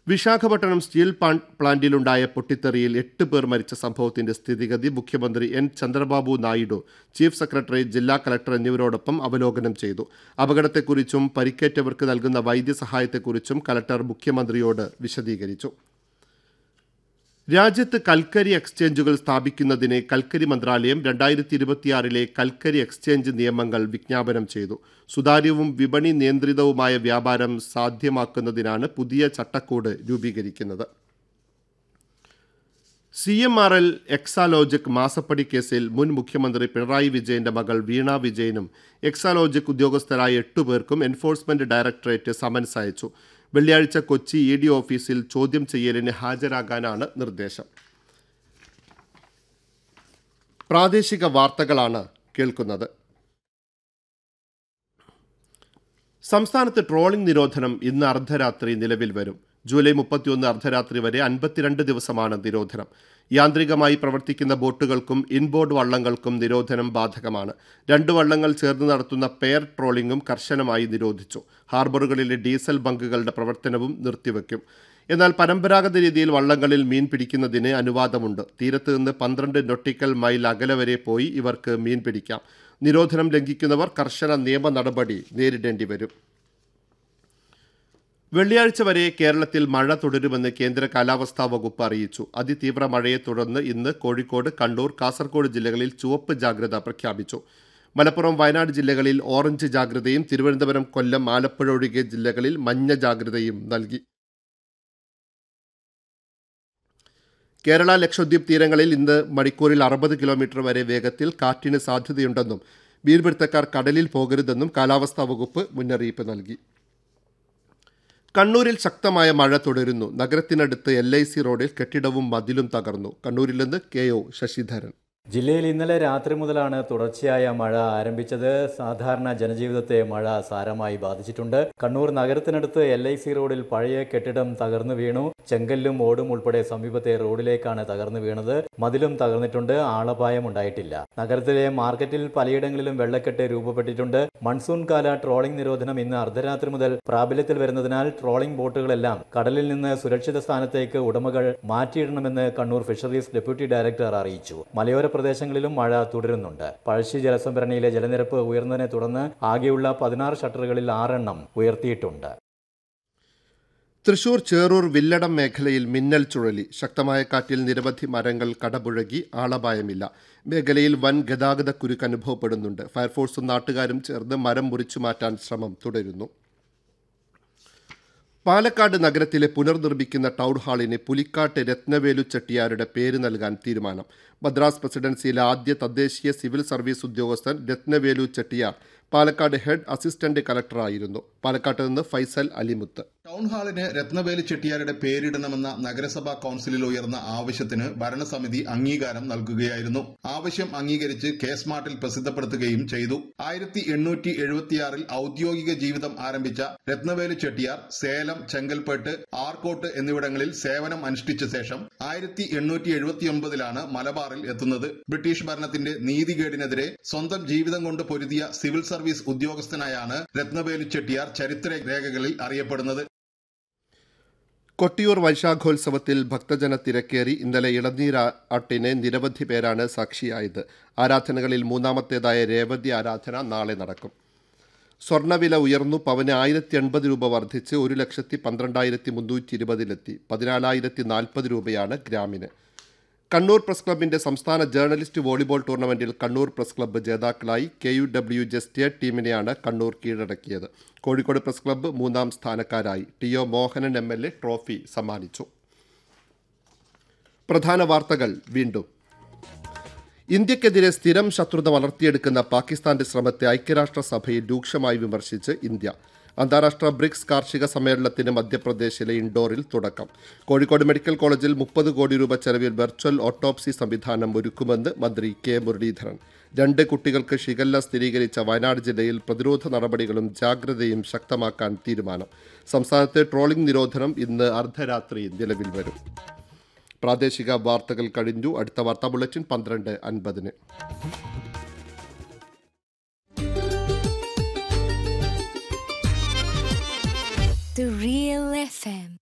Visakhapatnam steel plant പ്ലാന്റിലുണ്ടായ പൊട്ടിത്തെറിയിൽ എട്ട് പേർ മരിച്ച സംഭവത്തിന്റെ സ്ഥിതിഗതി മുഖ്യമന്ത്രി N Chandrababu Naidu chief secretary ജില്ലാ കലക്ടർ എന്നിവരോടൊപ്പം അവലോകനം ചെയ്തു അപകടത്തെക്കുറിച്ചും പരിക്കേറ്റവർക്ക് നൽകുന്ന വൈദ്യസഹായത്തെക്കുറിച്ചും കലക്ടർ മുഖ്യമന്ത്രിയോട് വിശദീകരിച്ചു രാജ്യത്ത് കൽക്കരി എക്സ്ചേഞ്ചുകൾ സ്ഥാപിക്കുന്നതിന് കൽക്കരി മന്ത്രാലയം രണ്ടായിരത്തി ഇരുപത്തിയാറിലെ കൽക്കരി എക്സ്ചേഞ്ച് നിയമങ്ങൾ വിജ്ഞാപനം ചെയ്തു സുതാര്യവും വിപണി നിയന്ത്രിതവുമായ വ്യാപാരം സാധ്യമാക്കുന്നതിനാണ് പുതിയ ചട്ടക്കൂട് രൂപീകരിക്കുന്നത് C M R L Exalogic മാസപ്പടി കേസിൽ മുൻ മുഖ്യമന്ത്രി പിണറായി വിജയന്റെ മകൾ വീണ വിജയനും എക്സാലോജിക് ഉദ്യോഗസ്ഥരായ എട്ടുപേർക്കും എൻഫോഴ്സ്മെന്റ് ഡയറക്ടറേറ്റ് സമൻസ് അയച്ചു വെള്ളിയാഴ്ച കൊച്ചി ഇ ഡി ഓഫീസിൽ ചോദ്യം ചെയ്യലിന് ഹാജരാകാനാണ് നിർദ്ദേശം പ്രാദേശിക വാർത്തകളാണ് കേൾക്കുന്നത് സംസ്ഥാനത്ത് ട്രോളിംഗ് നിരോധനം ഇന്ന് അർദ്ധരാത്രി നിലവിൽ വരും ജൂലൈ മുപ്പത്തിയൊന്ന് അർദ്ധരാത്രി വരെ അൻപത്തിരണ്ട് ദിവസമാണ് നിരോധനം യാന്ത്രികമായി പ്രവർത്തിക്കുന്ന ബോട്ടുകൾക്കും ഇൻബോർഡ് വള്ളങ്ങൾക്കും നിരോധനം ബാധകമാണ് രണ്ട് വള്ളങ്ങൾ ചേർന്ന് നടത്തുന്ന പെയർ ട്രോളിംഗും കർശനമായി നിരോധിച്ചു ഹാർബറുകളിലെ ഡീസൽ ബങ്കുകളുടെ പ്രവർത്തനവും നിർത്തിവെക്കും എന്നാൽ പരമ്പരാഗത രീതിയിൽ വള്ളങ്ങളിൽ മീൻ പിടിക്കുന്നതിന് അനുവാദമുണ്ട് തീരത്ത് നിന്ന് പന്ത്രണ്ട് നൊട്ടിക്കൽ മൈൽ അകലെ വരെ പോയി ഇവർക്ക് മീൻ പിടിക്കാം നിരോധനം ലംഘിക്കുന്നവർ കർശന നിയമ നടപടി നേരിടേണ്ടി വരും വെള്ളിയാഴ്ച വരെ കേരളത്തിൽ മഴ തുടരുമെന്ന് കേന്ദ്ര കാലാവസ്ഥാ വകുപ്പ് അറിയിച്ചു അതിതീവ്ര മഴയെ തുടർന്ന് ഇന്ന് കോഴിക്കോട് കണ്ണൂർ കാസർഗോഡ് ജില്ലകളിൽ ചുവപ്പ് ജാഗ്രത പ്രഖ്യാപിച്ചു മലപ്പുറം വയനാട് ജില്ലകളിൽ ഓറഞ്ച് ജാഗ്രതയും തിരുവനന്തപുരം കൊല്ലം ആലപ്പുഴ ഒഴികെ ജില്ലകളിൽ മഞ്ഞ ജാഗ്രതയും നൽകി കേരള ലക്ഷദ്വീപ് തീരങ്ങളിൽ ഇന്ന് മണിക്കൂറിൽ അറുപത് കിലോമീറ്റർ വരെ വേഗത്തിൽ കാറ്റിന് സാധ്യതയുണ്ടെന്നും മീൻപിടുത്തക്കാർ കടലിൽ പോകരുതെന്നും കാലാവസ്ഥാ വകുപ്പ് മുന്നറിയിപ്പ് നൽകി കണ്ണൂരിൽ ശക്തമായ മഴ തുടരുന്നു നഗരത്തിനടുത്ത് എൽ ഐ സി റോഡിൽ കെട്ടിടവും മതിലും തകർന്നു കണ്ണൂരിൽ നിന്ന് കെ ഒ ശശിധരൻ ജില്ലയിൽ ഇന്നലെ രാത്രി മുതലാണ് തുടർച്ചയായ മഴ ആരംഭിച്ചത് സാധാരണ ജനജീവിതത്തെ മഴ സാരമായി ബാധിച്ചിട്ടുണ്ട് കണ്ണൂർ നഗരത്തിനടുത്ത് എൽ ഐ സി റോഡിൽ പഴയ കെട്ടിടം തകർന്നു വീണു ചെങ്കല്ലും ഓടും ഉൾപ്പെടെ സമീപത്തെ റോഡിലേക്കാണ് തകർന്നു വീണത് മതിലും തകർന്നിട്ടുണ്ട് ആളപായം ഉണ്ടായിട്ടില്ല നഗരത്തിലെ മാർക്കറ്റിൽ പലയിടങ്ങളിലും വെള്ളക്കെട്ട് രൂപപ്പെട്ടിട്ടുണ്ട് മൺസൂൺ കാല ട്രോളിംഗ് നിരോധനം ഇന്ന് അർദ്ധരാത്രി മുതൽ പ്രാബല്യത്തിൽ വരുന്നതിനാൽ ട്രോളിംഗ് ബോട്ടുകളെല്ലാം കടലിൽ നിന്ന് സുരക്ഷിത സ്ഥാനത്തേക്ക് ഉടമകൾ മാറ്റിയിടണമെന്ന് കണ്ണൂർ ഫിഷറീസ് ഡെപ്യൂട്ടി ഡയറക്ടർ അറിയിച്ചു മലയോര പ്രദേശങ്ങളിലും മഴ തുടരുന്നുണ്ട് പഴശ്ശി ജലസംഭരണിയിലെ ജലനിരപ്പ് ഉയർന്നതിനെ തുടർന്ന് ആകെയുള്ള പതിനാറ് ഷട്ടറുകളിൽ ആറെണ്ണം ഉയർത്തിയിട്ടുണ്ട് തൃശൂർ ചേറൂർ വില്ലടം മേഖലയിൽ മിന്നൽ ചുഴലി ശക്തമായ കാറ്റിൽ നിരവധി മരങ്ങൾ കടപുഴകി ആളപായമില്ല മേഖലയിൽ വൻ ഗതാഗത കുരുക്ക് അനുഭവപ്പെടുന്നുണ്ട് ഫയർഫോഴ്സും നാട്ടുകാരും ചേർന്ന് മരം മുറിച്ചു മാറ്റാൻ ശ്രമം തുടരുന്നു പാലക്കാട് നഗരത്തിലെ പുനർനിർമ്മിക്കുന്ന ടൗൺ ഹാളിന് പുലിക്കാട്ട് രത്നവേലു ചെട്ടിയാരുടെ പേര് നൽകാൻ തീരുമാനം മദ്രാസ് പ്രസിഡൻസിയിലെ ആദ്യ തദ്ദേശീയ സിവിൽ സർവീസ് ഉദ്യോഗസ്ഥൻ രത്നവേലു ചെട്ടിയാർ പാലക്കാട് ഹെഡ് അസിസ്റ്റന്റ് കലക്ടറായിരുന്നു പാലക്കാട്ട് നിന്ന് ഫൈസൽ അലിമുത്ത് ടൗൺ ഹാളിന് രത്നവേലി ചെട്ടിയാരുടെ പേരിടണമെന്ന നഗരസഭാ കൌൺസിലിൽ ഉയർന്ന ആവശ്യത്തിന് ഭരണസമിതി അംഗീകാരം നൽകുകയായിരുന്നു ആവശ്യം അംഗീകരിച്ച് കെ സ്മാർട്ടിൽ പ്രസിദ്ധപ്പെടുത്തുകയും ചെയ്തു ആയിരത്തി എണ്ണൂറ്റി എഴുപത്തിയാറിൽ ഔദ്യോഗിക ജീവിതം ആരംഭിച്ച രത്നവേലി ചെട്ടിയാർ സേലം ചെങ്കൽപ്പേട്ട് ആർക്കോട്ട് എന്നിവിടങ്ങളിൽ സേവനം അനുഷ്ഠിച്ച ശേഷം ആയിരത്തി എണ്ണൂറ്റി എഴുപത്തിയൊമ്പതിലാണ് മലബാറിൽ എത്തുന്നത് ബ്രിട്ടീഷ് ഭരണത്തിന്റെ നീതികേടിനെതിരെ സ്വന്തം ജീവിതം കൊണ്ട് പൊരുതിയ സിവിൽ സർവീസ് ഉദ്യോഗസ്ഥനായാണ് രത്നവേലു ചെട്ടിയാർ ചരിത്ര രേഖകളിൽ അറിയപ്പെടുന്നത് കൊട്ടിയൂർ വൈശാഖോത്സവത്തിൽ ഭക്തജന തിരക്കേറി ഇന്നലെ ഇളനീരാട്ടിന് നിരവധി പേരാണ് സാക്ഷിയായത് ആരാധനകളിൽ മൂന്നാമത്തേതായ രേവതി ആരാധന നാളെ നടക്കും സ്വർണ്ണവില ഉയർന്നു പവന് ആയിരത്തി എൺപത് രൂപ വർദ്ധിച്ച് ഒരു ലക്ഷത്തി പന്ത്രണ്ടായിരത്തി മുന്നൂറ്റി ഇരുപതിലെത്തി പതിനാലായിരത്തി നാൽപ്പത് രൂപയാണ് ഗ്രാമിന് കണ്ണൂർ പ്രസ് ക്ലബിന്റെ സംസ്ഥാന ജേർണലിസ്റ്റ് വോളിബോൾ ടൂർണമെന്റിൽ കണ്ണൂർ പ്രസ് ക്ലബ്ബ് ജേതാക്കളായി K U W J state ടീമിനെയാണ് കണ്ണൂർ കീഴടക്കിയത് കോഴിക്കോട് പ്രസ് ക്ലബ്ബ് മൂന്നാം സ്ഥാനക്കാരായി T O Mohanan M L A trophy സമ്മാനിച്ചു പ്രധാന വാർത്തകൾ വീണ്ടും ഇന്ത്യക്കെതിരെ സ്ഥിരം ശത്രുത വളർത്തിയെടുക്കുന്ന പാകിസ്ഥാന്റെ ശ്രമത്തെ ഐക്യരാഷ്ട്രസഭയിൽ രൂക്ഷമായി വിമർശിച്ച് ഇന്ത്യ അന്താരാഷ്ട്ര ബ്രിക്സ് കാർഷിക സമ്മേളനത്തിന് മധ്യപ്രദേശിലെ ഇൻഡോറിൽ തുടക്കം കോഴിക്കോട് മെഡിക്കൽ കോളേജിൽ മുപ്പത് കോടി രൂപ ചെലവിൽ വെർച്വൽ ഓട്ടോപ്സി സംവിധാനം ഒരുക്കുമെന്ന് മന്ത്രി കെ മുരളീധരൻ രണ്ട് കുട്ടികൾക്ക് ഷിഗല്ല സ്ഥിരീകരിച്ച വയനാട് ജില്ലയിൽ പ്രതിരോധ നടപടികളും ജാഗ്രതയും ശക്തമാക്കാൻ തീരുമാനം സംസ്ഥാനത്ത് ട്രോളിംഗ് നിരോധനം ഇന്ന് അർദ്ധരാത്രി നിലവിൽ വരും പ്രാദേശിക വാർത്തകൾ കഴിഞ്ഞു അടുത്ത വാർത്താ ബുള്ളറ്റിൻ പന്ത്രണ്ട് അൻപതിന് The Real FM